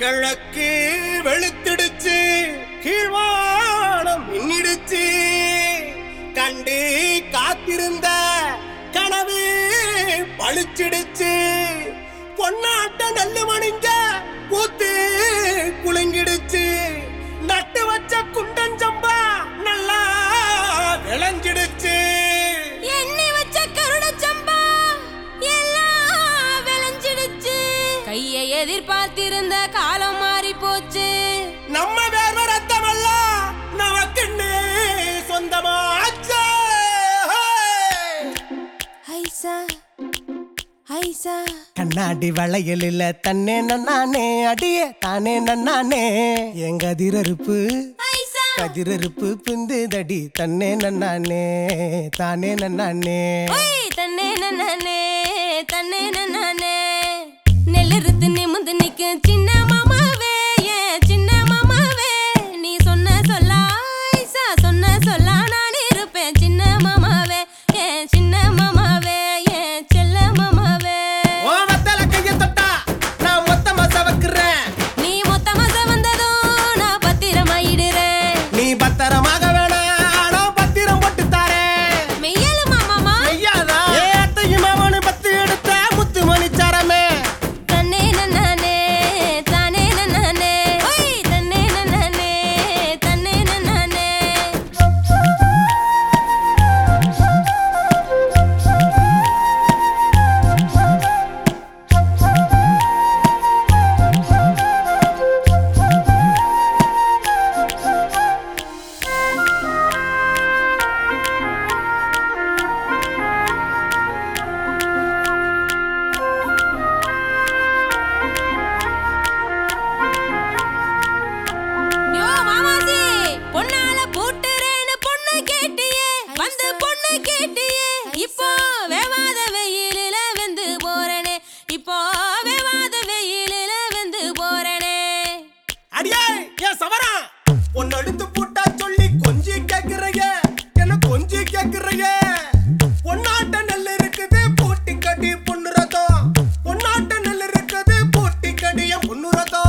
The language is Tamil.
கிழக்கு வெளுத்திடுச்சு கீழ்வானம் மின்னிடுச்சு கண்டு காத்திருந்த கனவு பளிச்சிடுச்சு பொன்னாட்ட நல்லு மணிங்க பூத்து குலுங்கிடுச்சு நட்டு வச்ச குண்டஞ்சம்பா நல்லா விளைஞ்சிடுச்சு எண்ணி வச்ச கருடச்சம்பா எல்லாம் விளைஞ்சிடுச்சு கையை எதிர்பார்த்திருந்த காலம் மாறி போச்சு நம்ம வேர்வ ரத்தமெல்லாம் நமக்குன்னு சொந்தமாச்சு ஐசா ஐசா கண்ணாடி வளையலில் தன்னே நன்னானே அடியே தானே நன்னானே எங்க அதிரறுப்பு ஐசா கதிரறுப்பு பிந்துதடி தன்னே நன்னானே தானே நன்னானே ஓய் தன்னே நன்னே தன்னே நன்னே நெல்லிருத்து நிமிந்து நிக்கும் சின்ன மாமாவே ஏன் சின்ன மாமாவே நீ சொன்ன சொல்லா ஐசா சொன்ன சொல்லா நான் இருப்பேன் சின்ன மாமாவே ஏன் சின்ன மாமாவே ஏன் செல்ல மாமாவே ஓ வத்தல கைய தொட்டா நான் மொத்தமா சவக்குறேன் நீ மொத்தமா வந்ததும் நான் பத்திரமாயிடுறேன் நீ பத்திரமாக வேணாம் நான் பத்திரம் போட்டு தாரேன் மெய்யலுமா மாமா ஐயாதா ஏ அத்தையும் அவனு பத்து எடுத்த முத்து மணிச்சாரமே தன்னே நன்னே தானே நன்னே ஓய் தன்னே நன்னே தன்னே நன்னே யோ மாமாசி பொண்ணால பூட்டுறேன்னு பொண்ணு கேட்டியே வந்து பொண்ணு கேட்டியே இப்போ வேவாத வெயிலில வெந்து போறனே இப்போ வேவாத வெயிலில வெந்து போறனே அடியே ஏன் சவரா உன்னை எடுத்து பூட்டா சொல்லி கொஞ்சி கேக்குறைய என்ன கொஞ்சி கேக்குறைய பொன்னாட்ட நெல் இருக்குது பூட்டி கடி பொண்ணு ரதம் பொன்னாட்ட நெல் இருக்குது பூட்டி கடி என் பொண்ணு ரதம்